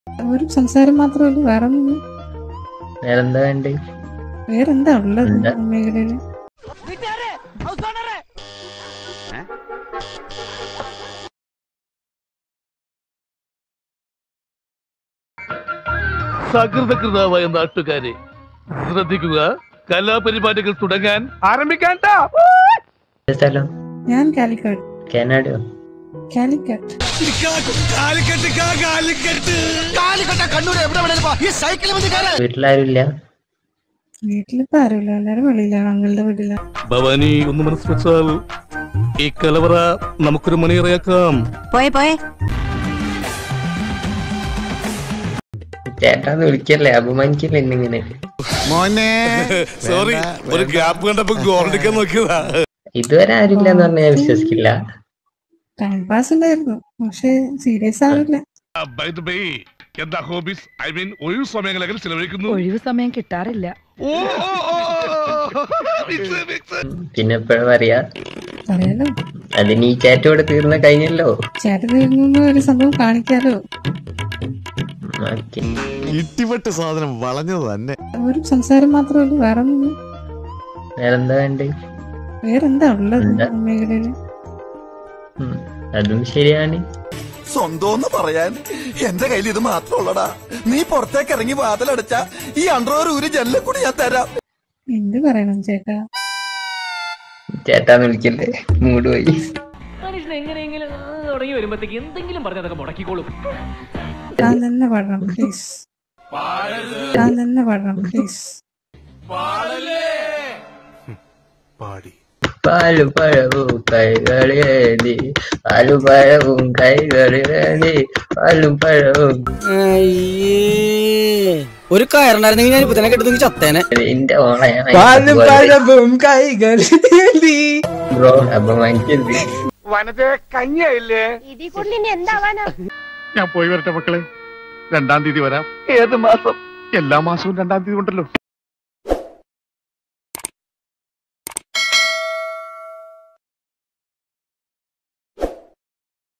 ഒരു സംസാരം മാത്രമേ ഉള്ളൂ വേറെ ഒന്നും വേറെന്താ വേണ്ടേ വേറെന്താ ഉള്ളത് എന്താ? മേഖലയില് സകൃതകൃതാവായ നാട്ടുകാരെ ശ്രദ്ധിക്കുക കലാപരിപാടികൾ തുടങ്ങാൻ ആരംഭിക്കാൻ ഏത് സ്ഥലം ഞാൻ കാലിക്കറ്റ് കാനഡയോ കാലിക്കറ്റ് വീട്ടിലാരും ഇല്ല വീട്ടിലിപ്പോ ആരുമില്ല എല്ലാരും വെളിയിലാണ് അങ്ങളുടെ വീട്ടിലാണ് ഭവാനി ഒന്ന് മനസ്സ് വെച്ചാൽ ഈ കലവറ നമുക്കൊരു മണിയറയാക്കാം പോയെ പോയെ ചേട്ടാന്ന് വിളിക്കല്ലേ അപമാനിക്കല്ലേ എന്നിങ്ങനെ സോറി ഒരു ഗ്യാപ്പ് കണ്ടപ്പോ ഗോൾഡിക്കാൻ നോക്കിയതാ ഇതുവരെ ആരില്ല എന്ന് പറഞ്ഞാൽ ഞാൻ വിശ്വസിക്കില്ല ടൈം പാസ് ഉണ്ടായിരുന്നു പക്ഷെ സീരിയസ് ആവില്ല ബൈ ദ ബൈ എന്താ ഹോബീസ് ഐ മീൻ ഒഴിവ് സമയങ്ങളൊക്കെ ചിലവഴിക്കുന്നു ഒഴിവ് സമയം കിട്ടാറില്ല ഓ, ഓ, ഓ, ഓ, mix, mix. പിന്നെ എപ്പോഴും പറയാ പറയാലോ അതിന് ഈ ചാറ്റോടെ തീർന്ന കഴിഞ്ഞല്ലോ ചേട്ടൻ തീർന്നു ഒരു സംഭവം കാണിക്കാലോ ഓക്കെ ഇട്ടിപ്പെട്ട് സാധനം വളഞ്ഞത് തന്നെ ഒരു സംസാരം മാത്രമേ ഉള്ളൂ വേറെ ഒന്നും വേറെന്താ വേണ്ടേ വേറെന്താ ഉള്ളത് എന്താ? മേഖലയില് ഉം, അതും ശരിയാണ് സ്വന്തം പറയാൻ എന്റെ കയ്യിൽ ഇത് മാത്രമുള്ളടാ നീ പുറത്തേക്ക് ഇറങ്ങി വാതിലടച്ച ഈ അണ്ടർവെയർ ഊരി ജനലിൽ കൂടി ഞാൻ തരാം എന്ത് പറയണം ചേട്ടാ ചേട്ടാന്ന് വിളിക്കല്ലേ മൂട് പോയി മനുഷ്യൻ എങ്ങനെയെങ്കിലും ആ, തുടങ്ങി വരുമ്പോഴത്തേക്ക് എന്തെങ്കിലും പറഞ്ഞ് അതൊക്കെ മുടക്കിക്കോളും താൻ തന്നെ പാടണം പ്ലീസ് താൻ തന്നെ പാടണം പ്ലീസ് പാലും പഴവും കൈകളിലേന്തി പാലും പഴവും കൈകളിലേന്തി പാലും പഴവും ഒരു കയറുണ്ടായിരുന്നെങ്കിൽ ഞാൻ ഇപ്പൊ തന്നെ കെട്ടുന്നെങ്കിൽ ചത്തേനെ എന്റെ പാലും ഓണയാണ് പഴവും കൈകൾ ബ്രോ അപമാനിക്കരുത് ഇതിൽ കൂടുതൽ ഇനി എന്താവാനാ ഞാൻ പോയി വരട്ടെ മക്കളെ രണ്ടാം തീയതി വരാം ഏത് മാസം എല്ലാ മാസവും രണ്ടാം തീയതി ഉണ്ടല്ലോ